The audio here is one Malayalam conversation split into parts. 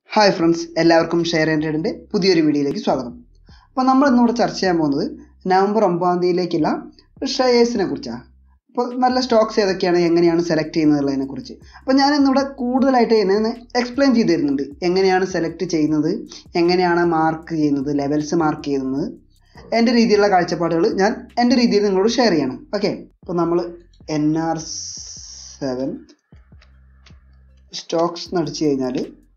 ഹായ് ഫ്രണ്ട്സ് എല്ലാവർക്കും ഷെയർ ഹൺഡ്രഡിൻ്റെ പുതിയൊരു വീഡിയോയിലേക്ക് സ്വാഗതം അപ്പോൾ നമ്മൾ ഇന്നിവിടെ ചർച്ച ചെയ്യാൻ പോകുന്നത് നവംബർ ഒമ്പതാം തീയതിയിലേക്കുള്ള ഷെയർസിനെ കുറിച്ചാണ് അപ്പോൾ നല്ല സ്റ്റോക്സ് ഏതൊക്കെയാണ് എങ്ങനെയാണ് സെലക്ട് ചെയ്യുന്നതിനെ കുറിച്ച് അപ്പോൾ ഞാൻ ഇന്നിവിടെ കൂടുതലായിട്ട് എന്നെ എക്സ്പ്ലെയിൻ ചെയ്ത് തരുന്നുണ്ട് എങ്ങനെയാണ് സെലക്ട് ചെയ്യുന്നത് എങ്ങനെയാണ് മാർക്ക് ചെയ്യുന്നത് ലെവൽസ് മാർക്ക് ചെയ്യുന്നത് എൻ്റെ രീതിയിലുള്ള കാഴ്ചപ്പാടുകൾ ഞാൻ എൻ്റെ രീതിയിൽ നിങ്ങളോട് ഷെയർ ചെയ്യണം ഓക്കെ അപ്പോൾ നമ്മൾ എൻ ആർ സെവൻ സ്റ്റോക്സ് നടിച്ചു കഴിഞ്ഞാൽ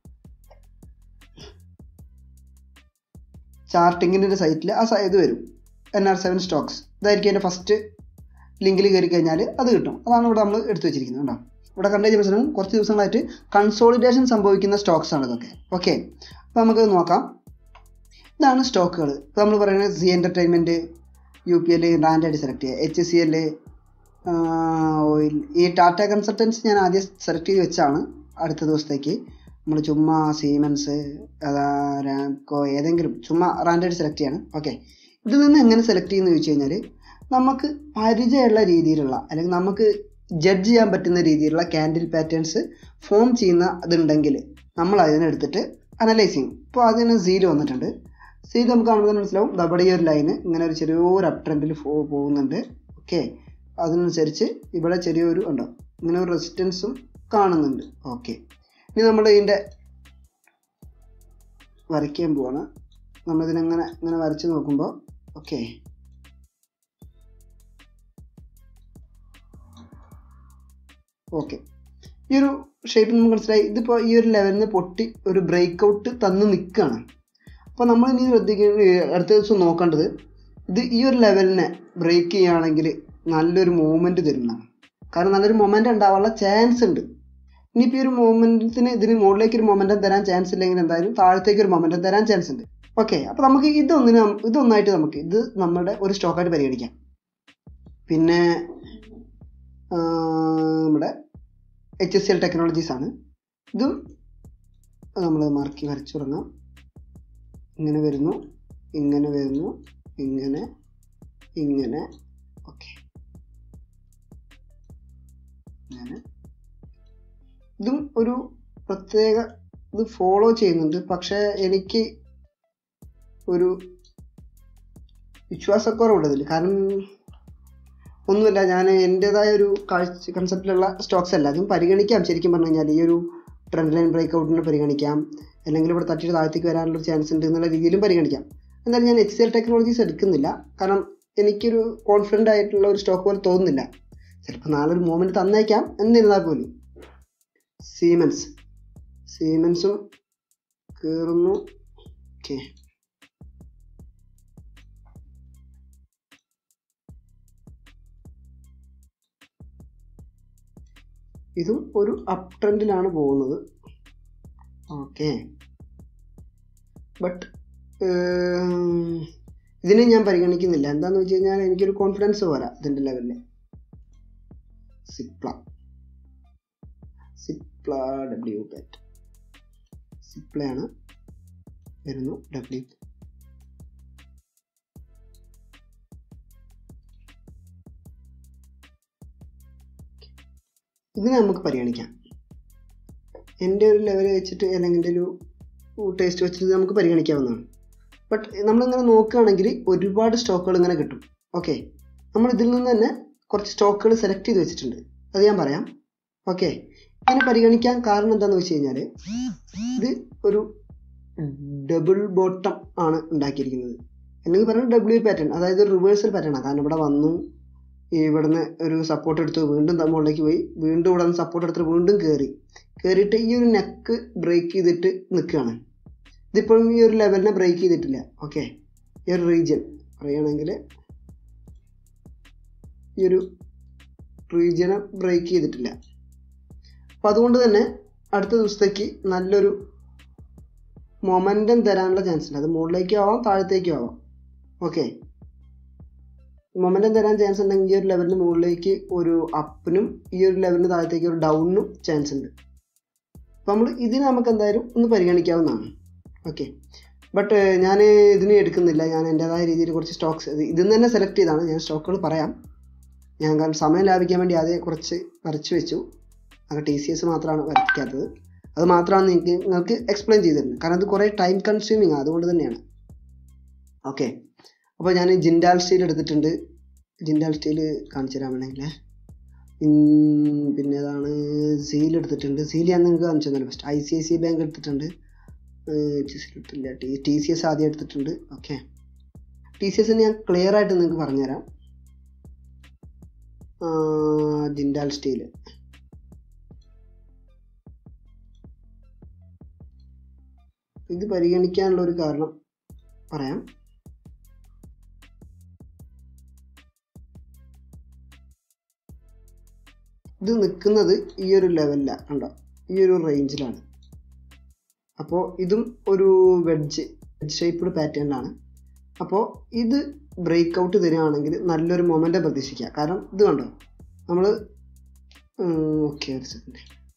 ചാർട്ടിങ്ങിൻ്റെ ഒരു സൈറ്റിൽ ആ സ- ഇത് വരും എൻ ആർ സെവൻ സ്റ്റോക്സ് ഇതായിരിക്കും എൻ്റെ ഫസ്റ്റ് ലിങ്കിൽ കയറി കഴിഞ്ഞാൽ അത് കിട്ടും അതാണ് ഇവിടെ നമ്മൾ എടുത്തു വെച്ചിരിക്കുന്നത് കേട്ടോ ഇവിടെ കണ്ടു കഴിഞ്ഞ മനസ്സിലാവും കുറച്ച് ദിവസങ്ങളായിട്ട് കൺസോളിഡേഷൻ സംഭവിക്കുന്ന സ്റ്റോക്സ് ആണ് ഇതൊക്കെ ഓക്കെ അപ്പോൾ നമുക്ക് നോക്കാം ഇതാണ് സ്റ്റോക്കുകൾ ഇപ്പോൾ നമ്മൾ പറയുന്നത് Zee entertainment U P L റാൻഡായിട്ട് സെലക്ട് ചെയ്യുക എച്ച് സി എൽ ഓയിൽ ഈ ടാറ്റ കൺസൾട്ടൻസ് ഞാൻ ആദ്യം സെലക്ട് ചെയ്ത് വെച്ചാണ് അടുത്ത ദിവസത്തേക്ക് നമ്മൾ ചുമ്മാ സീമെൻസ് അതാ രാംകോ ഏതെങ്കിലും ചുമ്മാ റാൻഡായിട്ട് സെലക്ട് ചെയ്യണം ഓക്കെ ഇതിൽ നിന്ന് എങ്ങനെ സെലക്ട് ചെയ്യുന്നു ചോദിച്ചു കഴിഞ്ഞാൽ നമുക്ക് പരിചയമുള്ള രീതിയിലുള്ള അല്ലെങ്കിൽ നമുക്ക് ജഡ്ജ് ചെയ്യാൻ പറ്റുന്ന രീതിയിലുള്ള ക്യാൻഡിൽ പാറ്റേൺസ് ഫോം ചെയ്യുന്ന ഇതുണ്ടെങ്കിൽ നമ്മൾ അതിനെടുത്തിട്ട് അനലൈസ് ചെയ്യും ഇപ്പോൾ അതിന് സീൽ വന്നിട്ടുണ്ട് സീൽ നമുക്ക് കാണുമ്പോൾ മനസ്സിലാവും ദബടെ ഈ ഒരു ലൈന് ഇങ്ങനെ ഒരു ചെറിയൊരു അപ് ട്രെൻഡിൽ പോകുന്നുണ്ട് ഓക്കെ അതിനനുസരിച്ച് ഇവിടെ ചെറിയൊരു ഉണ്ടോ ഇങ്ങനെ ഒരു റെസിസ്റ്റൻസും കാണുന്നുണ്ട് ഓക്കെ ഇനി നമ്മൾ ഇതിൻ്റെ വരയ്ക്കാൻ പോവാണ് നമ്മളിതിനെങ്ങനെ ഇങ്ങനെ വരച്ച് നോക്കുമ്പോൾ ഓക്കെ ഓക്കെ ഈ ഒരു ഷേപ്പ് നമുക്ക് മനസ്സിലായി ഇതിപ്പോൾ ഈ ഒരു ലെവലിൽ നിന്ന് പൊട്ടി ഒരു ബ്രേക്ക് ഔട്ട് തന്ന് നിൽക്കുകയാണ് അപ്പോൾ നമ്മൾ ഇനി ശ്രദ്ധിക്കുക അടുത്ത ദിവസം നോക്കേണ്ടത് ഇത് ഈ ഒരു ലെവലിനെ ബ്രേക്ക് ചെയ്യുകയാണെങ്കിൽ നല്ലൊരു മൂവ്മെൻറ്റ് തരുന്നതാണ് കാരണം നല്ലൊരു മൊമെൻ്റ് ഉണ്ടാവാനുള്ള ചാൻസ് ഉണ്ട് ഇനിയിപ്പോൾ ഈ ഒരു മൊമെൻറ്റത്തിന് ഇതിന് മുകളിലേക്ക് ഒരു മൊമെൻറ്റം തരാൻ ചാൻസ് ഇല്ലെങ്കിൽ എന്തായാലും താഴത്തേക്ക് ഒരു മൊമെൻറ്റം തരാൻ ചാൻസ് ഉണ്ട് ഓക്കെ അപ്പോൾ നമുക്ക് ഇതൊന്നിന് നം- ഇതൊന്നായിട്ട് നമുക്ക് ഇത് നമ്മുടെ ഒരു സ്റ്റോക്കായിട്ട് പരിഗണിക്കാം പിന്നെ ആ, നമ്മുടെ H S C L technologies ആണ് ഇതും നമ്മൾ മാർക്കി വരച്ചു തുടങ്ങാം ഇങ്ങനെ വരുന്നു ഇങ്ങനെ വരുന്നു ഇങ്ങനെ ഇങ്ങനെ ഓക്കെ ഇങ്ങനെ ഇതും ഒരു പ്രത്യേക ഇത് ഫോളോ ചെയ്യുന്നുണ്ട് പക്ഷേ എനിക്ക് ഒരു വിശ്വാസക്കുറവുണ്ട് ഇതിൽ കാരണം ഒന്നുമില്ല ഞാൻ എൻ്റെതായ ഒരു കാഴ്ച കൺസെപ്റ്റിലുള്ള സ്റ്റോക്സ് അല്ല അതും പരിഗണിക്കാം ശരിക്കും പറഞ്ഞു കഴിഞ്ഞാൽ ഈ ഒരു ട്രെൻഡ് ലൈൻ ബ്രേക്ക് ഔട്ടിനെ പരിഗണിക്കാം അല്ലെങ്കിൽ ഇവിടെ തട്ടിയിട്ട് താഴത്തേക്ക് വരാനുള്ള ചാൻസ് ഉണ്ട് എന്നുള്ള രീതിയിലും പരിഗണിക്കാം എന്തായാലും ഞാൻ എക്സൽ ടെക്നോളജീസ് എടുക്കുന്നില്ല കാരണം എനിക്കൊരു കോൺഫിഡൻ്റ് ആയിട്ടുള്ള ഒരു സ്റ്റോക്ക് പോലെ തോന്നുന്നില്ല ചിലപ്പോൾ നാളെ ഒരു മൂവ്മെൻറ്റ് തന്നേക്കാം എന്നിരുന്നാൽ പോലും സീമെൻസ് സീമെൻസും കയറുന്നു ഓക്കെ ഇതും ഒരു അപ് ട്രെൻഡിലാണ് പോകുന്നത് ഓക്കെ ബട്ട് ഇതിനെ ഞാൻ പരിഗണിക്കുന്നില്ല എന്താന്ന് വെച്ച് കഴിഞ്ഞാൽ എനിക്കൊരു കോൺഫിഡൻസ് പോരാ ഇതിൻ്റെ ലെവലിൽ സിപ്ല സിപ്ല ഡബ്ല്യു പാറ്റ് സിപ്ലയാണ് വരുന്നു ഡബ്ല്യു ഇതിനെ നമുക്ക് പരിഗണിക്കാം എൻ്റെ ഒരു ലെവൽ വെച്ചിട്ട് അല്ലെങ്കിൽ എൻ്റെ ഒരു ടേസ്റ്റ് വെച്ചിട്ട് ഇത് നമുക്ക് പരിഗണിക്കാവുന്നതാണ് ബട്ട് നമ്മളിങ്ങനെ നോക്കുകയാണെങ്കിൽ ഒരുപാട് സ്റ്റോക്കുകൾ ഇങ്ങനെ കിട്ടും ഓക്കെ നമ്മൾ ഇതിൽ നിന്ന് തന്നെ കുറച്ച് സ്റ്റോക്കുകൾ സെലക്ട് ചെയ്ത് വെച്ചിട്ടുണ്ട് അത് ഞാൻ പറയാം ഓക്കെ ഇതിനെ പരിഗണിക്കാൻ കാരണം എന്താണെന്ന് വെച്ച് കഴിഞ്ഞാൽ ഇത് ഒരു ഡബിൾ ബോട്ടം ആണ് ഉണ്ടാക്കിയിരിക്കുന്നത് അല്ലെങ്കിൽ പറയുന്നത് ഡബ്ല്യു പാറ്റേൺ അതായത് ഒരു റിവേഴ്സൽ പാറ്റേൺ ആണ് കാരണം ഇവിടെ വന്നു ഇവിടുന്ന് ഒരു സപ്പോർട്ട് എടുത്തു വീണ്ടും ത- മുകളിലേക്ക് പോയി വീണ്ടും ഇവിടെ നിന്ന് സപ്പോർട്ട് എടുത്തിട്ട് വീണ്ടും കയറി കയറിയിട്ട് ഈ ഒരു നെക്ക് ബ്രേക്ക് ചെയ്തിട്ട് നിൽക്കുകയാണ് ഇതിപ്പോഴും ഈ ഒരു ലെവലിനെ ബ്രേക്ക് ചെയ്തിട്ടില്ല ഓക്കെ ഈ ഒരു റീജിയൻ പറയുകയാണെങ്കിൽ ഈ ഒരു റീജിയനെ ബ്രേക്ക് ചെയ്തിട്ടില്ല അപ്പം അതുകൊണ്ട് തന്നെ അടുത്ത ദിവസത്തേക്ക് നല്ലൊരു മൊമെൻറ്റം തരാനുള്ള ചാൻസ് ഉണ്ട് അത് മുകളിലേക്കും ആവാം താഴത്തേക്കും ആവാം ഓക്കെ മൊമെൻറ്റം തരാൻ ചാൻസ് ഉണ്ടെങ്കിൽ ഈ ഒരു ലെവലിന് മുകളിലേക്ക് ഒരു അപ്പിനും ഈ ഒരു ലെവലിന് താഴത്തേക്ക് ഒരു ഡൗണിനും ചാൻസ് ഉണ്ട് അപ്പം നമ്മൾ ഇതിന് നമുക്ക് എന്തായാലും ഒന്ന് പരിഗണിക്കാവുന്നതാണ് ഓക്കെ ബട്ട് ഞാൻ ഇതിന് എടുക്കുന്നില്ല ഞാൻ എൻ്റെതായ രീതിയിൽ കുറച്ച് സ്റ്റോക്സ് ഇതിൽ നിന്ന് തന്നെ സെലക്ട് ചെയ്താണ് ഞാൻ സ്റ്റോക്കുകൾ പറയാം ഞാൻ കാരണം സമയം ലാഭിക്കാൻ വേണ്ടി ആദ്യം കുറച്ച് വരച്ച് വെച്ചു അങ്ങനെ ടി സി എസ് മാത്രമാണ് വരയ്ക്കാത്തത് അത് മാത്രമാണ് നിങ്ങൾക്ക് നിങ്ങൾക്ക് എക്സ്പ്ലെയിൻ ചെയ്ത് തരുന്നത് കാരണം അത് കുറേ ടൈം കൺസ്യൂമിങ് അതുകൊണ്ട് തന്നെയാണ് ഓക്കെ അപ്പോൾ ഞാൻ ജിൻഡാൽ സ്റ്റീൽ എടുത്തിട്ടുണ്ട് ജിൻഡാൽ സ്റ്റീൽ കാണിച്ചു തരാൻ വേണമെങ്കിൽ പിന്നെ ഏതാണ് സീൽ എടുത്തിട്ടുണ്ട് സീൽ ഞാൻ നിങ്ങൾക്ക് കാണിച്ചു തന്നെ first I C I C bank എടുത്തിട്ടുണ്ട് എടുത്തില്ല ടി ടി സി എസ് ആദ്യം എടുത്തിട്ടുണ്ട് ഓക്കെ ടി സി എസിന് ഞാൻ ക്ലിയർ ആയിട്ട് നിങ്ങൾക്ക് പറഞ്ഞുതരാം ജിൻഡാൽ സ്റ്റീൽ ഇത് പരിഗണിക്കാനുള്ള ഒരു കാരണം പറയാം ഇത് നിൽക്കുന്നത് ഈ ഒരു ലെവലിലാണ് കണ്ടോ ഈ ഒരു റേഞ്ചിലാണ് അപ്പോൾ ഇതും ഒരു വെഡ്ജ് വെഡ്ജ് ഷേപ്പ്ഡ് പാറ്റേണിലാണ് അപ്പോൾ ഇത് ബ്രേക്ക് ഔട്ട് തരികയാണെങ്കിൽ നല്ലൊരു മൊമെൻ്റ് പ്രതീക്ഷിക്കുക കാരണം ഇത് കണ്ടോ നമ്മൾ ഓക്കെ ഒരു സെക്കൻഡ്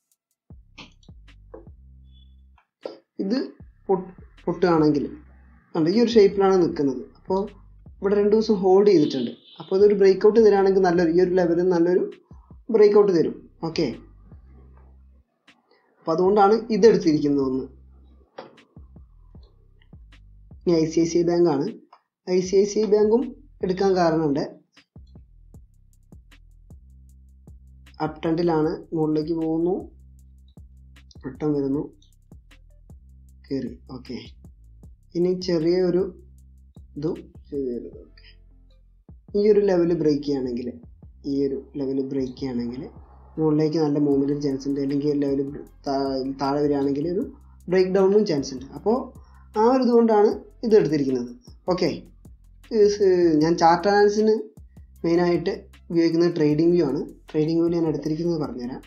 ഇത് പൊട്ടുകയാണെങ്കിൽ കണ്ടോ ഈ ഒരു ഷേപ്പിലാണ് നിൽക്കുന്നത് അപ്പോൾ ഇവിടെ രണ്ട് ദിവസം ഹോൾഡ് ചെയ്തിട്ടുണ്ട് അപ്പോൾ ഇതൊരു ബ്രേക്ക് ഔട്ട് തരികയാണെങ്കിൽ നല്ലൊരു ഈ ഒരു ലെവലിൽ നല്ലൊരു ബ്രേക്ക് ഔട്ട് തരും ഓക്കെ അപ്പോൾ അതുകൊണ്ടാണ് ഇതെടുത്തിരിക്കുന്നത് ഒന്ന് ഇനി ഐ സി ഐ സി ബാങ്കാണ് ഐ സി ഐ സി ബാങ്കും എടുക്കാൻ കാരണമുണ്ട് അപ് ട്രെൻഡിലാണ് മുകളിലേക്ക് പോകുന്നു റിട്ടേൺ വരുന്നു കയറി ഓക്കെ ഇനി ചെറിയ ഒരു ഇതും ചെറിയൊരു ഓക്കെ ഈ ഒരു ലെവൽ ബ്രേക്ക് ചെയ്യുകയാണെങ്കിൽ ഈ ഒരു ലെവൽ ബ്രേക്ക് ചെയ്യുകയാണെങ്കിൽ മുകളിലേക്ക് നല്ല മൂവ്മെൻറ്റും ചാൻസ് ഉണ്ട് അല്ലെങ്കിൽ ലെവൽ താഴെ വരികയാണെങ്കിൽ ഒരു ബ്രേക്ക് ഡൗണിനും ചാൻസ് ഉണ്ട് അപ്പോൾ ആ ഒരു ഇതുകൊണ്ടാണ് ഇത് എടുത്തിരിക്കുന്നത് ഓക്കെ ഞാൻ ചാർട്ട് അനാലിസിന് മെയിനായിട്ട് ഉപയോഗിക്കുന്നത് ട്രേഡിംഗ് വ്യൂ ആണ് ട്രേഡിംഗ് വ്യൂ ഞാൻ എടുത്തിരിക്കുന്നത് പറഞ്ഞുതരാം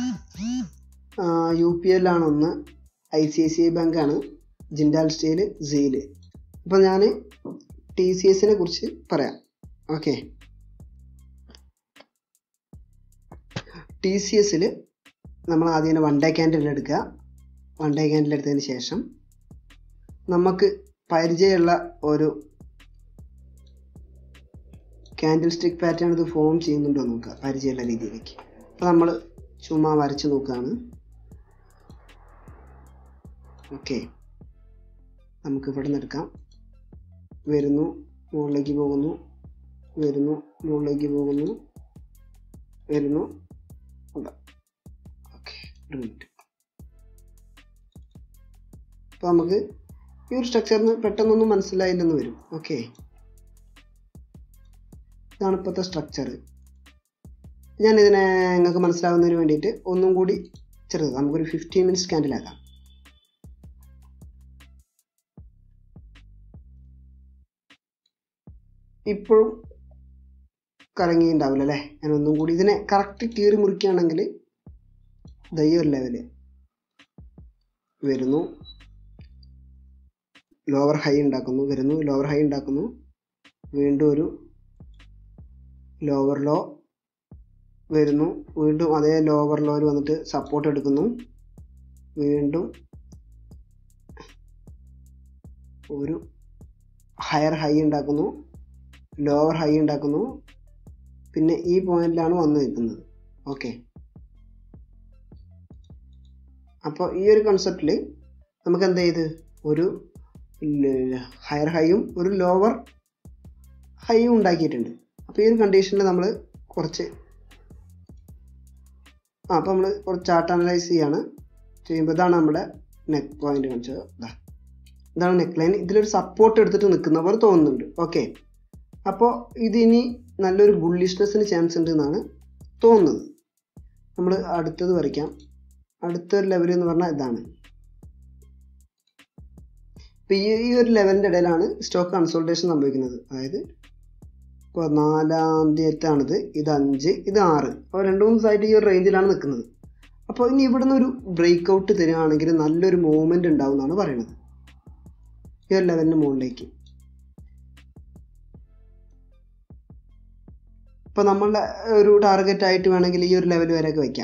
യു പി എൽ ആണ് ഒന്ന് I C I C I ബാങ്കാണ് ജിൻഡാൽ സ്റ്റീൽ സീല് അപ്പോൾ ഞാൻ ടി സി എസിനെ കുറിച്ച് പറയാം ഓക്കെ ടി സി എസിൽ നമ്മൾ ആദ്യം തന്നെ വൺ ഡേ ക്യാൻഡിൽ എടുക്കുക വൺ ഡേ ക്യാൻഡിൽ എടുത്തതിന് ശേഷം നമുക്ക് പരിചയമുള്ള ഒരു ക്യാൻഡിൽ സ്റ്റിക്ക് പാറ്റേൺ ഇത് ഫോം ചെയ്യുന്നുണ്ടോ നോക്കുക പരിചയമുള്ള രീതിയിലേക്ക് അപ്പോൾ നമ്മൾ ചുമ്മാ വരച്ച് നോക്കുകയാണ് ഓക്കെ നമുക്ക് ഇവിടെ നിന്ന് എടുക്കാം വരുന്നു മുകളിലേക്ക് പോകുന്നു വരുന്നു മുകളിലേക്ക് പോകുന്നു വരുന്നു ഓക്കെ ഒരു മിനിറ്റ് അപ്പോൾ നമുക്ക് ഈ ഒരു സ്ട്രക്ചറിന് പെട്ടെന്നൊന്നും മനസ്സിലായില്ലെന്ന് വരും ഓക്കെ ഇതാണ് ഇപ്പോഴത്തെ സ്ട്രക്ചർ ഞാൻ ഇതിനെ നിങ്ങൾക്ക് മനസ്സിലാവുന്നതിന് വേണ്ടിയിട്ട് ഒന്നും കൂടി ചെറുത് നമുക്കൊരു ഫിഫ്റ്റീൻ മിനിറ്റ്സ് ക്യാൻഡിലാക്കാം ഇപ്പോഴും കറങ്ങിയിട്ടുണ്ടാവില്ല അല്ലേ ഞാൻ ഒന്നും കൂടി ഇതിനെ കറക്റ്റ് കീറി മുറിക്കുകയാണെങ്കിൽ ദയ്യ ഒരു ലെവല് വരുന്നു ലോവർ ഹൈ ഉണ്ടാക്കുന്നു വരുന്നു ലോവർ ഹൈ ഉണ്ടാക്കുന്നു വീണ്ടും ഒരു ലോവർ ലോ വരുന്നു വീണ്ടും അതേ ലോവർ ലോയിൽ വന്നിട്ട് സപ്പോർട്ട് എടുക്കുന്നു വീണ്ടും ഒരു ഹയർ ഹൈ ഉണ്ടാക്കുന്നു ലോവർ ഹൈ ഉണ്ടാക്കുന്നു പിന്നെ ഈ പോയിന്റിലാണ് വന്ന് നിൽക്കുന്നത് ഓക്കെ അപ്പോൾ ഈ ഒരു കൺസെപ്റ്റിൽ നമുക്ക് എന്ത് ചെയ്ത് ഒരു ഹയർ ഹൈയും ഒരു ലോവർ ഹൈയും ഉണ്ടാക്കിയിട്ടുണ്ട് അപ്പോൾ ഈ ഒരു കണ്ടീഷനിൽ നമ്മൾ കുറച്ച് ആ അപ്പോൾ നമ്മൾ കുറച്ച് ചാർട്ട് അനലൈസ് ചെയ്യാണ് ചെയ്യുമ്പോൾ ഇതാണ് നമ്മുടെ നെക്ക് പോയിന്റ് കാണിച്ചത് ഇതാ ഇതാണ് നെക്ക് ലൈൻ ഇതിലൊരു സപ്പോർട്ട് എടുത്തിട്ട് നിൽക്കുന്ന പോലെ തോന്നുന്നുണ്ട് ഓക്കെ അപ്പോൾ ഇതിനി നല്ലൊരു ബുള്ളിഷ്നെസ്സിന് ചാൻസ് ഉണ്ട് എന്നാണ് തോന്നുന്നത് നമ്മൾ അടുത്തത് വരയ്ക്കാം അടുത്തൊരു ലെവൽ എന്ന് പറഞ്ഞാൽ ഇതാണ് ഇപ്പം ഈ ഈ ഒരു ലെവലിൻ്റെ ഇടയിലാണ് സ്റ്റോക്ക് കൺസോൾട്ടേഷൻ സംഭവിക്കുന്നത് അതായത് ഇപ്പോൾ നാലാം തീയറ്റാണിത് ഇത് അഞ്ച് ഇത് ആറ് അപ്പോൾ രണ്ട് മൂന്ന് ദിവസമായിട്ട് ഈ ഒരു റേഞ്ചിലാണ് നിൽക്കുന്നത് അപ്പോൾ ഇനി ഇവിടുന്ന് ഒരു ബ്രേക്ക് ഔട്ട് തരികയാണെങ്കിൽ നല്ലൊരു മൂവ്മെൻറ്റ് ഉണ്ടാവും എന്നാണ് പറയുന്നത് ഈ ഒരു ലെവലിന് മുകളിലേക്ക് ഇപ്പോൾ നമ്മളുടെ ഒരു ടാർഗറ്റ് ആയിട്ട് വേണമെങ്കിൽ ഈ ഒരു ലെവൽ വരെയൊക്കെ വയ്ക്കാം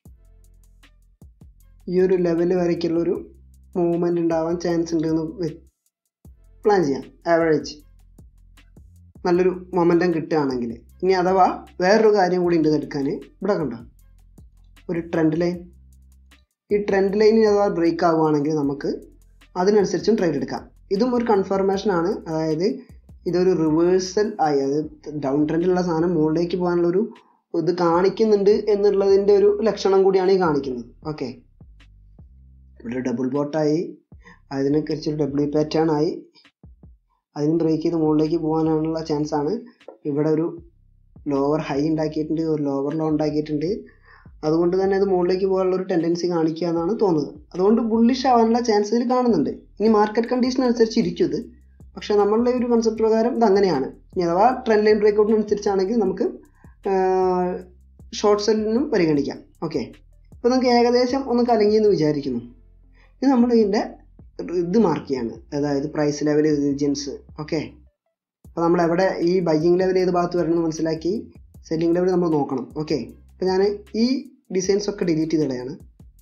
ഈ ഒരു ലെവൽ വരയ്ക്കുള്ള ഒരു മൂവ്മെൻ്റ് ഉണ്ടാവാൻ ചാൻസ് ഉണ്ട് എന്ന് പ്ലാൻ ചെയ്യാം ആവറേജ് നല്ലൊരു മൊമെൻറ്റം കിട്ടുകയാണെങ്കിൽ ഇനി അഥവാ വേറൊരു കാര്യം കൂടി ഉണ്ട് എടുക്കാൻ ഇവിടെ കണ്ടോ ഒരു ട്രെൻഡ് ലൈൻ ഈ ട്രെൻഡ് ലൈനിൽ അഥവാ ബ്രേക്ക് ആവുകയാണെങ്കിൽ നമുക്ക് അതിനനുസരിച്ചും ട്രേഡ് എടുക്കാം ഇതും ഒരു കൺഫർമേഷൻ ആണ് അതായത് ഇതൊരു റിവേഴ്സൽ ആയി അതായത് ഡൗൺ ട്രെൻഡിലുള്ള സാധനം മുകളിലേക്ക് പോകാനുള്ള ഒരു ഇത് കാണിക്കുന്നുണ്ട് എന്നുള്ളതിൻ്റെ ഒരു ലക്ഷണം കൂടിയാണ് ഈ കാണിക്കുന്നത് ഓക്കെ ഇവിടെ ഡബിൾ ബോട്ടായി അതിനെക്കുറിച്ചൊരു ഡബ്ല്യു പാറ്റേൺ ആയി അതിന് ബ്രേക്ക് ചെയ്ത് മുകളിലേക്ക് പോകാനുള്ള ചാൻസ് ആണ് ഇവിടെ ഒരു ലോവർ ഹൈ ഉണ്ടാക്കിയിട്ടുണ്ട് ഒരു ലോവർ ലോ ഉണ്ടാക്കിയിട്ടുണ്ട് അതുകൊണ്ട് തന്നെ ഇത് മുകളിലേക്ക് പോകാനുള്ള ഒരു ടെൻഡൻസി കാണിക്കുക എന്നാണ് തോന്നുന്നത് അതുകൊണ്ട് ബുള്ളിഷ് ആവാനുള്ള ചാൻസ് ഇതിൽ കാണുന്നുണ്ട് ഇനി മാർക്കറ്റ് കണ്ടീഷൻ അനുസരിച്ച് ഇരിക്കും ഇത് പക്ഷേ നമ്മളുടെ ഒരു കൺസെപ്റ്റ് പ്രകാരം ഇത് അങ്ങനെയാണ് ഇനി അഥവാ ട്രെൻഡ് ലൈൻ ബ്രേക്കൗട്ടിനനുസരിച്ചാണെങ്കിൽ നമുക്ക് ഷോർട്ട് സെല്ലിനും പരിഗണിക്കാം ഓക്കെ ഇപ്പോൾ നമുക്ക് ഏകദേശം ഒന്ന് കലങ്ങിയെന്ന് വിചാരിക്കുന്നു ഇത് നമ്മൾ ഇതിൻ്റെ ഇത് മാർക്ക് ചെയ്യാണ് അതായത് പ്രൈസ് ലെവൽ റീജിയൻസ് ഓക്കെ അപ്പോൾ നമ്മൾ എവിടെ ഈ ബൈയിങ് ലെവൽ ഏത് ഭാഗത്ത് വരണമെന്ന് മനസ്സിലാക്കി സെല്ലിംഗ് ലെവൽ നമ്മൾ നോക്കണം ഓക്കെ അപ്പോൾ ഞാൻ ഈ ഡിസൈൻസ് ഒക്കെ ഡിലീറ്റ് ചെയ്ത് കളയാണ്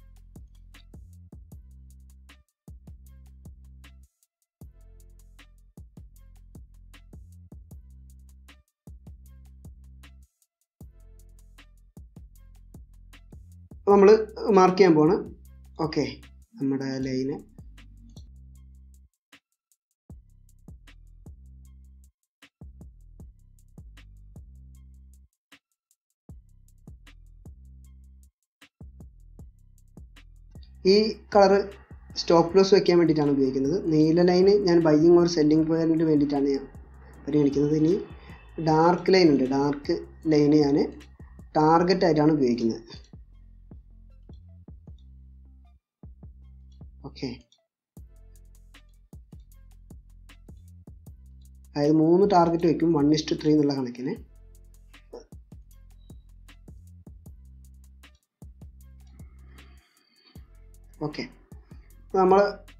നമ്മൾ മാർക്ക് ചെയ്യാൻ പോണ് ഓക്കെ നമ്മുടെ ലൈന് ഈ കളറ് സ്റ്റോപ്പ് ലോസ് വെക്കാൻ വേണ്ടിയിട്ടാണ് ഉപയോഗിക്കുന്നത് നീല ലൈന് ഞാൻ ബൈയിങ് ഓർ സെല്ലിംഗ് പോയിന്റിന് വേണ്ടിയിട്ടാണ് ഞാൻ പരിഗണിക്കുന്നത് ഇനി ഡാർക്ക് ലൈൻ ഉണ്ട് ഡാർക്ക് ലൈന് ഞാൻ ടാർഗറ്റ് ആയിട്ടാണ് ഉപയോഗിക്കുന്നത് ഓക്കെ അതായത് മൂന്ന് ടാർഗറ്റ് വെക്കും വൺ ഇസ്റ്റു ത്രീ എന്നുള്ള കണക്കിന് ഓക്കെ നമ്മൾ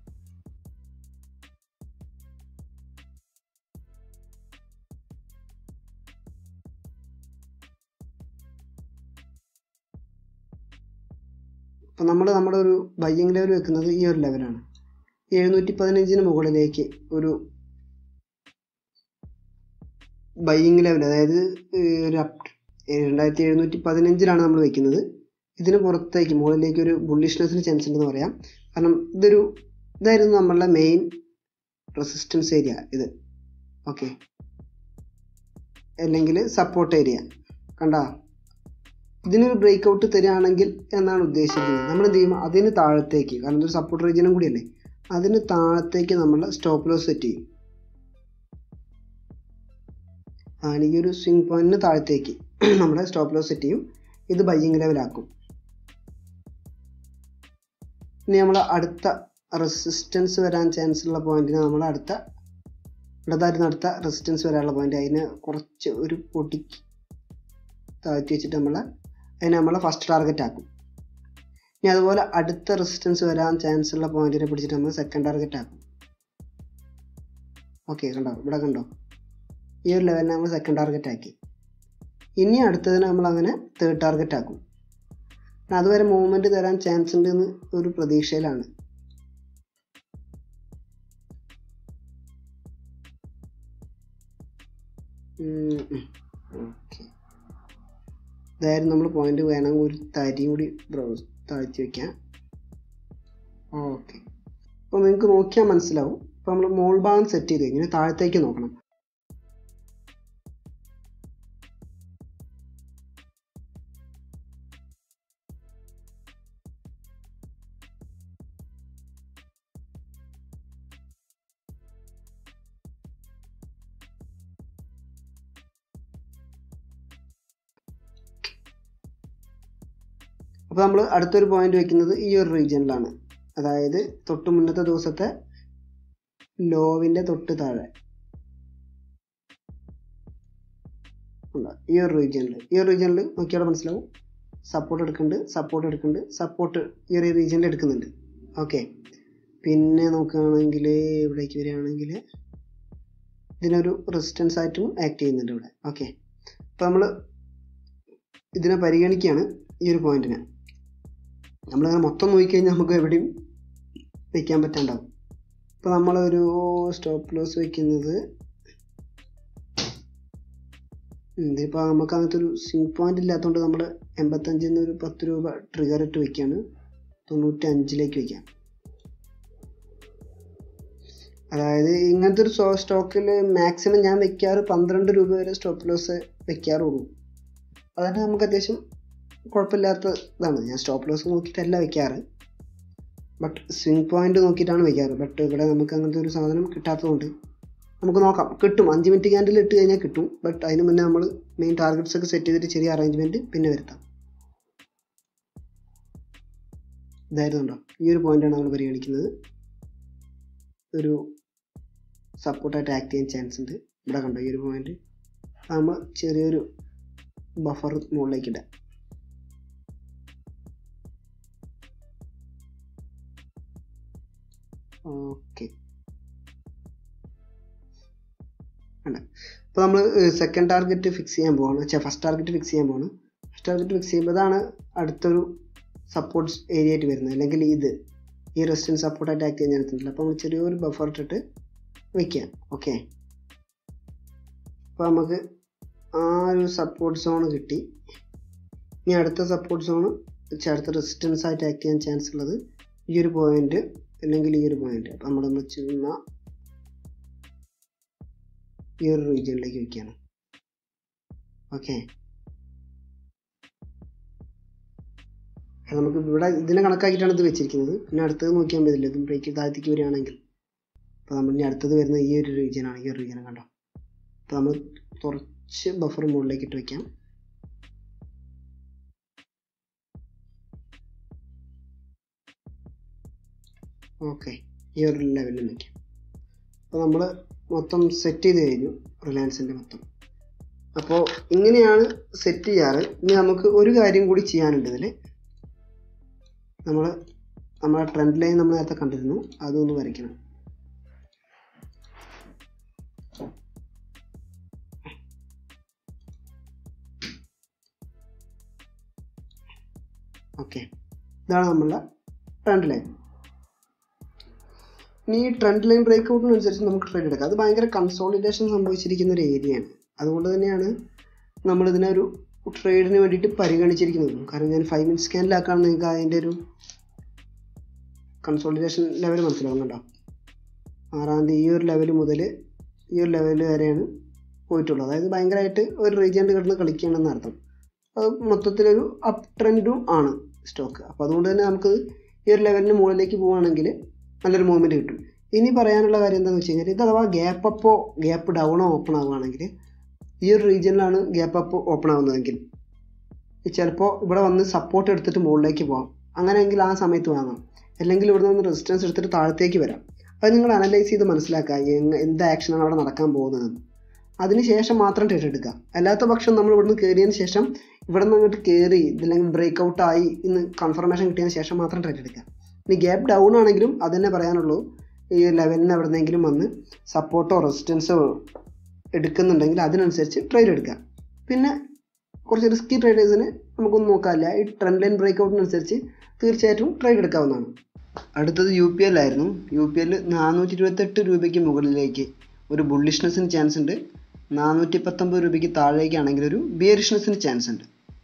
അപ്പം നമ്മൾ നമ്മുടെ ഒരു ബയ്യിങ് ലെവൽ വെക്കുന്നത് ഈ ഒരു ലെവലാണ് എഴുന്നൂറ്റി പതിനഞ്ചിന് മുകളിലേക്ക് ഒരു ബയ്യിങ് ലെവൽ അതായത് ഒരു രണ്ടായിരത്തി എഴുന്നൂറ്റി പതിനഞ്ചിലാണ് നമ്മൾ വെക്കുന്നത് ഇതിന് പുറത്തേക്ക് മുകളിലേക്ക് ഒരു ബുള്ളിഷ്നെസ്സിന് ചാൻസ് ഉണ്ടെന്ന് പറയാം കാരണം ഇതൊരു ഇതായിരുന്നു നമ്മളുടെ മെയിൻ റെസിസ്റ്റൻസ് ഏരിയ ഇത് ഓക്കെ അല്ലെങ്കിൽ സപ്പോർട്ട് ഏരിയ കണ്ട ഇതിനൊരു ബ്രേക്ക് ഔട്ട് തരികയാണെങ്കിൽ എന്നാണ് ഉദ്ദേശിക്കുന്നത് നമ്മൾ എന്ത് ചെയ്യും അതിന് താഴത്തേക്ക് കാരണം ഇതൊരു സപ്പോർട്ട് റീജിയനും കൂടിയല്ലേ അതിന് താഴത്തേക്ക് നമ്മൾ സ്റ്റോപ്പ് ലോസ് സെറ്റ് ചെയ്യും ആണ് ഈ ഒരു സ്വിംഗ് പോയിന്റിന് താഴത്തേക്ക് നമ്മുടെ സ്റ്റോപ്പ് ലോസ് സെറ്റ് ചെയ്യും ഇത് ബയ്യിങ് ലെവലാക്കും ഇനി നമ്മൾ അടുത്ത റെസിസ്റ്റൻസ് വരാൻ ചാൻസ് ഉള്ള പോയിന്റിന് നമ്മൾ അടുത്ത ഇടതായിരുന്നു അടുത്ത റെസിസ്റ്റൻസ് വരാനുള്ള പോയിന്റ് അതിനെ കുറച്ച് ഒരു പൊട്ടിക്ക് താഴ്ത്തി വെച്ചിട്ട് നമ്മൾ അതിനെ നമ്മൾ ഫസ്റ്റ് ടാർഗറ്റ് ആക്കും ഇനി അതുപോലെ അടുത്ത റെസിസ്റ്റൻസ് വരാൻ ചാൻസ് ഉള്ള പോയിന്റിനെ പിടിച്ചിട്ട് നമ്മൾ സെക്കൻഡ് ടാർഗറ്റ് ആക്കും ഓക്കെ കണ്ടോ ഇവിടെ കണ്ടോ ഈ ഒരു ലെവലിനെ നമ്മൾ സെക്കൻഡ് ടാർഗറ്റ് ആക്കി ഇനി അടുത്തതിനെ നമ്മൾ അങ്ങനെ തേർഡ് ടാർഗറ്റ് ആക്കും അതുവരെ മൂവ്മെന്റ് തരാൻ ചാൻസ് ഉണ്ട് എന്ന് ഒരു പ്രതീക്ഷയിലാണ് ഓക്കെ ഇതായിരുന്നു നമ്മൾ പോയിന്റ് വേണമെങ്കിൽ ഒരു തരിയും കൂടി ബ്രൗസ് താഴ്ത്തി വെക്കാം ഓക്കെ അപ്പോൾ നിങ്ങൾക്ക് നോക്കിയാൽ മനസ്സിലാവും ഇപ്പോൾ നമ്മൾ മോൾ ഭാഗം സെറ്റ് ചെയ്ത് കഴിഞ്ഞാൽ താഴത്തേക്ക് നോക്കണം അപ്പോൾ നമ്മൾ അടുത്തൊരു പോയിന്റ് വെക്കുന്നത് ഈ ഒരു റീജിയനിലാണ് അതായത് തൊട്ട് മുന്നത്തെ ദിവസത്തെ ലോവിൻ്റെ തൊട്ട് താഴെ ഉണ്ട്. ഈ ഒരു റീജിയനിൽ ഈ ഒരു റീജിയനിൽ നോക്കിയാൽ മനസ്സിലാവും സപ്പോർട്ട് എടുക്കുന്നുണ്ട് സപ്പോർട്ട് എടുക്കുന്നുണ്ട് സപ്പോർട്ട് ഈ ഒരു റീജിയനിൽ എടുക്കുന്നുണ്ട് ഓക്കെ പിന്നെ നോക്കുകയാണെങ്കിൽ ഇവിടേക്ക് വരികയാണെങ്കിൽ ഇതിനൊരു റെസിസ്റ്റൻസ് ആയിട്ടും ആക്ട് ചെയ്യുന്നുണ്ട് ഇവിടെ ഓക്കെ അപ്പോൾ നമ്മൾ ഇതിനെ പരിഗണിക്കുകയാണ് ഈ ഒരു പോയിന്റിനെ നമ്മളിങ്ങനെ മൊത്തം നോക്കിക്കഴിഞ്ഞാൽ നമുക്ക് എവിടെയും വയ്ക്കാൻ പറ്റാണ്ടാവും ഇപ്പോൾ നമ്മളൊരു സ്റ്റോപ്പ് ലോസ് വയ്ക്കുന്നത് ഇതിപ്പോൾ നമുക്ക് അങ്ങനത്തെ ഒരു സ്വിങ് പോയിന്റ് ഇല്ലാത്തതുകൊണ്ട് നമ്മൾ എൺപത്തഞ്ചിൽ നിന്ന് ഒരു പത്ത് രൂപ ട്രിഗർ ഇട്ട് വെക്കുകയാണ് തൊണ്ണൂറ്റി അഞ്ചിലേക്ക് വയ്ക്കാം അതായത് ഇങ്ങനത്തെ ഒരു സ്റ്റോക്കിൽ മാക്സിമം ഞാൻ വെക്കാറ് പന്ത്രണ്ട് രൂപ വരെ സ്റ്റോപ്പ് ലോസ് വെക്കാറുള്ളൂ അതന്നെ നമുക്ക് അത്യാവശ്യം കുഴപ്പമില്ലാത്ത ഇതാണ് ഞാൻ സ്റ്റോപ്പ് ലോസ് നോക്കിയിട്ടല്ല വെക്കാറ് ബട്ട് സ്വിങ് പോയിന്റ് നോക്കിയിട്ടാണ് വെക്കാറ് ബട്ട് ഇവിടെ നമുക്ക് അങ്ങനത്തെ ഒരു സാധനം കിട്ടാത്തതുകൊണ്ട് നമുക്ക് നോക്കാം കിട്ടും അഞ്ച് മിനിറ്റ് ക്യാൻഡിൽ ഇട്ട് കഴിഞ്ഞാൽ കിട്ടും ബട്ട് അതിന് മുന്നേ നമ്മൾ മെയിൻ ടാർഗറ്റ്സ് ഒക്കെ സെറ്റ് ചെയ്തിട്ട് ചെറിയ അറേഞ്ച്മെൻറ്റ് പിന്നെ വരുത്താം ഇതായിരുന്നുണ്ടോ ഈ ഒരു പോയിന്റാണ് നമ്മൾ പരിഗണിക്കുന്നത് ഒരു സപ്പോർട്ടായിട്ട് ആക്ട് ചെയ്യാൻ ചാൻസ് ഉണ്ട് ഇവിടെ കണ്ടോ ഈ ഒരു പോയിന്റ് നമ്മൾ ചെറിയൊരു ബഫർ മുകളിലേക്ക് ഇടാം ഓക്കെ അല്ല അപ്പോൾ നമ്മൾ സെക്കൻഡ് ടാർഗറ്റ് ഫിക്സ് ചെയ്യാൻ പോവാണ് വെച്ചാൽ ഫസ്റ്റ് ടാർഗറ്റ് ഫിക്സ് ചെയ്യാൻ പോവാണ് ഫസ്റ്റ് ടാർഗറ്റ് ഫിക്സ് ചെയ്യുമ്പോൾ അതാണ് അടുത്തൊരു സപ്പോർട്ട്സ് ഏരിയ ആയിട്ട് വരുന്നത് അല്ലെങ്കിൽ ഇത് ഈ റെസിസ്റ്റൻസ് സപ്പോർട്ടായിട്ട് ആക്ട് ചെയ്യാൻ നടത്തുന്നില്ല അപ്പോൾ നമ്മൾ ചെറിയൊരു ബഫർ ഇട്ടിട്ട് വയ്ക്കാം ഓക്കെ അപ്പോൾ നമുക്ക് ആ ഒരു സപ്പോർട്ട് സോൺ കിട്ടി ഇനി അടുത്ത സപ്പോർട്ട് സോൺ വെച്ചാൽ അടുത്ത റെസിസ്റ്റൻസ് ആയിട്ട് ആക്ട് ചെയ്യാൻ ചാൻസ് ഉള്ളത് ഈ ഒരു പോയിന്റ് അല്ലെങ്കിൽ ഈ ഒരു പോയിന്റ് അപ്പം നമ്മളൊന്ന് ചുമ്മാ ഈ ഒരു റീജിയനിലേക്ക് വയ്ക്കുകയാണ് ഓക്കെ നമുക്ക് ഇവിടെ ഇതിനെ കണക്കാക്കിയിട്ടാണ് ഇത് വെച്ചിരിക്കുന്നത് പിന്നെ അടുത്തത് നോക്കിയാൽ മതിയല്ലോ ഇത് ബ്രേക്ക് താഴത്തേക്ക് വരികയാണെങ്കിൽ അപ്പോൾ നമ്മൾ ഇനി അടുത്തത് വരുന്ന ഈ ഒരു റീജിയനാണ് ഈ ഒരു റീജിയൻ കണ്ടോ അപ്പോൾ നമ്മൾ കുറച്ച് ബഫർ മുകളിലേക്ക് ഇട്ട് വയ്ക്കാം ഓക്കെ ഈ ഒരു ലെവലിൽ വയ്ക്കാം അപ്പോൾ നമ്മൾ മൊത്തം സെറ്റ് ചെയ്ത് കഴിഞ്ഞു റിലയൻസിൻ്റെ മൊത്തം അപ്പോൾ ഇങ്ങനെയാണ് സെറ്റ് ചെയ്യാറ് ഇനി നമുക്ക് ഒരു കാര്യം കൂടി ചെയ്യാനുണ്ട് ഇതിൽ നമ്മൾ നമ്മളെ ട്രെൻഡ് ലൈൻ നമ്മൾ നേരത്തെ കണ്ടിരുന്നു അതൊന്ന് വരയ്ക്കണം ഓക്കെ ഇതാണ് നമ്മളുടെ ട്രെൻഡ് ലൈൻ ഇനി ഈ ട്രെൻഡ് ലൈൻ ബ്രേക്ക് ഔട്ടിനനുസരിച്ച് നമുക്ക് ട്രേഡ് എടുക്കാം അത് ഭയങ്കര കൺസോളിഡേഷൻ സംഭവിച്ചിരിക്കുന്ന ഒരു ഏരിയയാണ് അതുകൊണ്ട് തന്നെയാണ് നമ്മൾ ഇതിനെ ഒരു ട്രേഡിന് വേണ്ടിയിട്ട് പരിഗണിച്ചിരിക്കുന്നത് കാരണം ഞാൻ ഫൈവ് മിനിറ്റ് സ്കാനിലാക്കാണ് നിങ്ങൾക്ക് അതിൻ്റെ ഒരു കൺസോളിഡേഷൻ ലെവൽ മനസ്സിലാവുന്നുണ്ടോ ആറാം തീയതി ഈ ഒരു ലെവൽ മുതൽ ഈ ഒരു ലെവൽ വരെയാണ് പോയിട്ടുള്ളത് അതായത് ഭയങ്കരമായിട്ട് ഒരു റീജിയനിൽ കിടന്ന് കളിക്കുകയാണെന്ന് അർത്ഥം അത് മൊത്തത്തിലൊരു അപ്പ് ട്രെൻഡും ആണ് സ്റ്റോക്ക് അപ്പോൾ അതുകൊണ്ട് തന്നെ നമുക്ക് ഈ ഒരു ലെവലിന് മുകളിലേക്ക് പോവുകയാണെങ്കിൽ നല്ലൊരു മൂവ്മെൻറ്റ് കിട്ടും ഇനി പറയാനുള്ള കാര്യം എന്താണെന്ന് വെച്ച് കഴിഞ്ഞാൽ ഇത് അഥവാ ഗ്യാപ്പ് അപ്പോ ഗ്യാപ്പ് ഡൗണോ ഓപ്പൺ ആവുകയാണെങ്കിൽ ഈ ഒരു റീജിയനിലാണ് ഗ്യാപ്പ് അപ്പ് ഓപ്പൺ ആവുന്നതെങ്കിൽ ചിലപ്പോൾ ഇവിടെ വന്ന് സപ്പോർട്ട് എടുത്തിട്ട് മുകളിലേക്ക് പോകാം അങ്ങനെയെങ്കിൽ ആ സമയത്ത് വാങ്ങാം അല്ലെങ്കിൽ ഇവിടെ നിന്ന് റെസിസ്റ്റൻസ് എടുത്തിട്ട് താഴത്തേക്ക് വരാം അത് നിങ്ങൾ അനലൈസ് ചെയ്ത് മനസ്സിലാക്കുക എങ്ങ- എന്ത് ആക്ഷനാണ് അവിടെ നടക്കാൻ പോകുന്നതെന്ന് അതിനുശേഷം മാത്രം ട്രേഡ് എടുക്കുക അല്ലാത്ത പക്ഷം നമ്മൾ ഇവിടുന്ന് കയറിയതിന് ശേഷം ഇവിടെ നിന്ന് അങ്ങോട്ട് കയറി ഇതില്ലെങ്കിൽ ബ്രേക്ക് ഔട്ട് ആയി ഇന്ന് കൺഫർമേഷൻ കിട്ടിയതിന് ശേഷം മാത്രം ട്രേഡ് എടുക്കുക ഇനി ഗ്യാപ്പ് ഡൗൺ ആണെങ്കിലും അത് തന്നെ പറയാനുള്ളൂ ഈ ലെവലിന് എവിടെന്നെങ്കിലും വന്ന് സപ്പോർട്ടോ റെസിസ്റ്റൻസോ എടുക്കുന്നുണ്ടെങ്കിൽ അതിനനുസരിച്ച് ട്രേഡ് എടുക്കുക പിന്നെ കുറച്ച് റിസ്കി ട്രേഡേഴ്സിന് നമുക്കൊന്നും നോക്കാനില്ല ഈ ട്രെൻഡ് ലൈൻ ബ്രേക്ക് ഔട്ടിനനുസരിച്ച് തീർച്ചയായിട്ടും ട്രേഡ് എടുക്കാവുന്നതാണ് അടുത്തത് യു പി എൽ ആയിരുന്നു യു പി എൽ നാനൂറ്റി ഇരുപത്തെട്ട് രൂപയ്ക്ക് മുകളിലേക്ക് ഒരു ബുള്ളിഷ്നെസ്സിന് ചാൻസ് ഉണ്ട് നാനൂറ്റി പത്തൊമ്പത് രൂപയ്ക്ക് താഴേക്കാണെങ്കിൽ ഒരു ബിയറിഷ്നെസ്സിന് ചാൻസ് ഉണ്ട്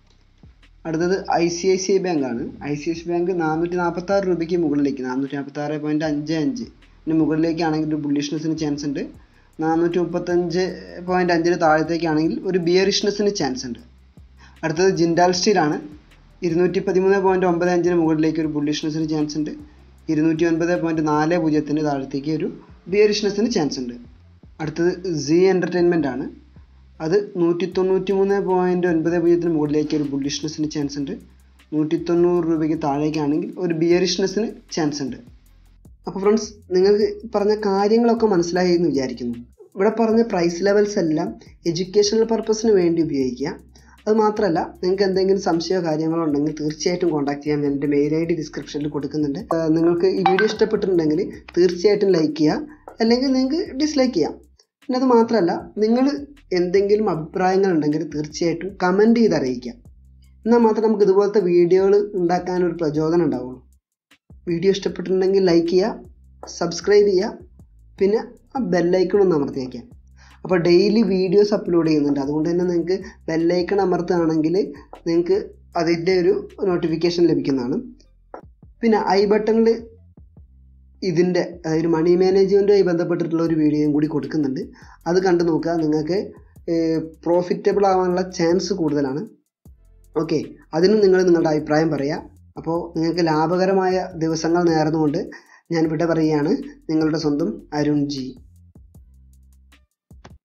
അടുത്തത് I C I C I bank ആണ് I C I C bank നാനൂറ്റി നാൽപ്പത്തി ആറ് രൂപയ്ക്ക് മുകളിലേക്ക് നാനൂറ്റി നാൽപ്പത്തി ആറ് പോയിൻറ്റ് അഞ്ച് അഞ്ച് ഇതിന് മുകളിലേക്കാണെങ്കിൽ ഒരു ബുള്ളിഷ്നെസ്സിന് ചാൻസ് ഉണ്ട് നാനൂറ്റി മുപ്പത്തഞ്ച് പോയിൻറ്റ് അഞ്ചിന് താഴത്തേക്കാണെങ്കിൽ ഒരു ബിയറിഷ്നെസ്സിന് ചാൻസ് ഉണ്ട് അടുത്തത് ജിൻഡാൽ സ്റ്റീൽ ആണ് ഇരുന്നൂറ്റി പതിമൂന്ന് പോയിൻറ്റ് ഒമ്പത് അഞ്ചിന് മുകളിലേക്ക് ഒരു ബുള്ളിഷ്നെസ്സിന് ചാൻസ് ഉണ്ട് ഇരുന്നൂറ്റി ഒൻപത് പോയിൻറ്റ് നാല് പൂജ്യത്തിന് താഴത്തേക്ക് ഒരു ബിയറിഷ്നെസ്സിന് ചാൻസ് ഉണ്ട് അടുത്തത് സി എൻ്റർടൈൻമെൻ്റ് ആണ് അത് നൂറ്റി തൊണ്ണൂറ്റി മൂന്ന് പോയിൻറ്റ് ഒൻപത് പൂജ്യത്തിന് മുകളിലേക്ക് ഒരു ബുള്ളിഷ്നെസ്സിന് ചാൻസ് ഉണ്ട് നൂറ്റി തൊണ്ണൂറ് രൂപയ്ക്ക് താഴേക്കാണെങ്കിൽ ഒരു ബിയറിഷ്നെസ്സിന് ചാൻസ് ഉണ്ട് അപ്പോൾ ഫ്രണ്ട്സ് നിങ്ങൾക്ക് പറഞ്ഞ കാര്യങ്ങളൊക്കെ മനസ്സിലായി എന്ന് വിചാരിക്കുന്നു ഇവിടെ പറഞ്ഞ പ്രൈസ് ലെവൽസ് എല്ലാം എഡ്യൂക്കേഷണൽ പർപ്പസിന് വേണ്ടി ഉപയോഗിക്കുക അത് മാത്രമല്ല നിങ്ങൾക്ക് എന്തെങ്കിലും സംശയമോ കാര്യങ്ങളോ ഉണ്ടെങ്കിൽ തീർച്ചയായിട്ടും കോൺടാക്ട് ചെയ്യാം ഞാൻ എൻ്റെ മെയിൽ ഐ ഡി ഡിസ്ക്രിപ്ഷനിൽ കൊടുക്കുന്നുണ്ട് ആ, നിങ്ങൾക്ക് ഈ വീഡിയോ ഇഷ്ടപ്പെട്ടിട്ടുണ്ടെങ്കിൽ തീർച്ചയായിട്ടും ലൈക്ക് ചെയ്യുക അല്ലെങ്കിൽ നിങ്ങൾക്ക് ഡിസ്ലൈക്ക് ചെയ്യാം പിന്നെ അത് മാത്രമല്ല നിങ്ങൾ എന്തെങ്കിലും അഭിപ്രായങ്ങൾ ഉണ്ടെങ്കിൽ തീർച്ചയായിട്ടും കമൻറ്റ് ചെയ്ത് അറിയിക്കുക എന്നാൽ മാത്രമേ നമുക്ക് ഇതുപോലത്തെ വീഡിയോകൾ ഉണ്ടാക്കാൻ ഒരു പ്രചോദനം ഉണ്ടാവുള്ളൂ വീഡിയോ ഇഷ്ടപ്പെട്ടിട്ടുണ്ടെങ്കിൽ ലൈക്ക് ചെയ്യുക സബ്സ്ക്രൈബ് ചെയ്യുക പിന്നെ ആ ബെല്ലൈക്കൺ ഒന്ന് അമർത്തി വയ്ക്കുക അപ്പോൾ ഡെയിലി വീഡിയോസ് അപ്ലോഡ് ചെയ്യുന്നുണ്ട് അതുകൊണ്ട് തന്നെ നിങ്ങൾക്ക് ബെല്ലൈക്കൺ അമർത്തുകയാണെങ്കിൽ നിങ്ങൾക്ക് അതിൻ്റെ ഒരു നോട്ടിഫിക്കേഷൻ ലഭിക്കുന്നതാണ് പിന്നെ ഐ ബട്ടണിൽ ഇതിൻ്റെ അതായത് മണി മാനേജ്മെൻറ്റുമായി ബന്ധപ്പെട്ടിട്ടുള്ള ഒരു വീഡിയോയും കൂടി കൊടുക്കുന്നുണ്ട് അത് കണ്ടു നോക്കുക നിങ്ങൾക്ക് പ്രോഫിറ്റബിൾ ആവാനുള്ള ചാൻസ് കൂടുതലാണ് ഓക്കെ അതിനും നിങ്ങൾ നിങ്ങളുടെ അഭിപ്രായം പറയുക അപ്പോൾ നിങ്ങൾക്ക് ലാഭകരമായ ദിവസങ്ങൾ നേർന്നുകൊണ്ട് ഞാൻ ഇവിടെ പറയുകയാണ് നിങ്ങളുടെ സ്വന്തം അരുൺ ജി